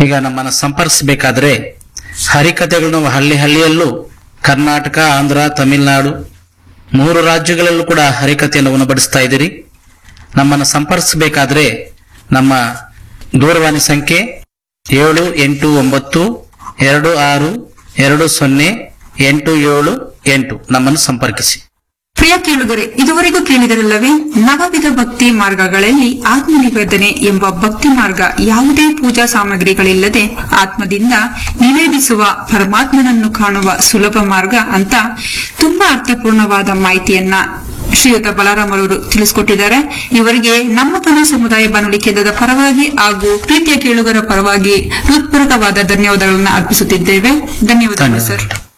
ಈಗ ನಮ್ಮನ್ನ ಸಂಪರ್ಕಿಸಬೇಕಾದ್ರೆ ಹರಿಕಥೆಗಳನ್ನು ಹಳ್ಳಿ ಹಳ್ಳಿಯಲ್ಲೂ ಕರ್ನಾಟಕ ಆಂಧ್ರ ತಮಿಳುನಾಡು ಮೂರು ರಾಜ್ಯಗಳಲ್ಲೂ ಕೂಡ ಹರಿಕಥೆಯನ್ನು ಉಣಬಡಿಸ್ತಾ ಇದ್ದೀರಿ ನಮ್ಮನ್ನು ಸಂಪರ್ಕಿಸಬೇಕಾದ್ರೆ ನಮ್ಮ ದೂರವಾಣಿ ಸಂಖ್ಯೆ ಏಳು ಎಂಟು ಒಂಬತ್ತು ಎರಡು ಆರು ಎರಡು ಸೊನ್ನೆ ಎಂಟು ಏಳು ಎಂಟು ನಮ್ಮನ್ನು ಸಂಪರ್ಕಿಸಿ ಪ್ರಿಯ ಕೇಳುಗರೆ ಇದುವರೆಗೂ ಕೇಳಿದರಲ್ಲವೇ ನವವಿಧ ಭಕ್ತಿ ಮಾರ್ಗಗಳಲ್ಲಿ ಆತ್ಮನಿವೇದನೆ ಎಂಬ ಭಕ್ತಿ ಮಾರ್ಗ ಯಾವುದೇ ಪೂಜಾ ಸಾಮಗ್ರಿಗಳಿಲ್ಲದೆ ಆತ್ಮದಿಂದ ನಿವೇದಿಸುವ ಪರಮಾತ್ಮನನ್ನು ಕಾಣುವ ಸುಲಭ ಮಾರ್ಗ ಅಂತ ತುಂಬಾ ಅರ್ಥಪೂರ್ಣವಾದ ಮಾಹಿತಿಯನ್ನ ಶ್ರೀಯುತ ಬಲರಾಮರವರು ತಿಳಿಸಿಕೊಟ್ಟಿದ್ದಾರೆ ಇವರಿಗೆ ನಮ್ಮ ಪನ ಸಮುದಾಯ ಬಾನುಲಿ ಕೇಂದ್ರದ ಪರವಾಗಿ ಹಾಗೂ ಪ್ರೀತಿಯ ಕೇಳುಗರ ಪರವಾಗಿ ಹೃತ್ಪೂರ್ವಕವಾದ ಧನ್ಯವಾದಗಳನ್ನು ಅರ್ಪಿಸುತ್ತಿದ್ದೇವೆ ಧನ್ಯವಾದಗಳು ಸರ್ ಧನ್ಯವಾದಗಳು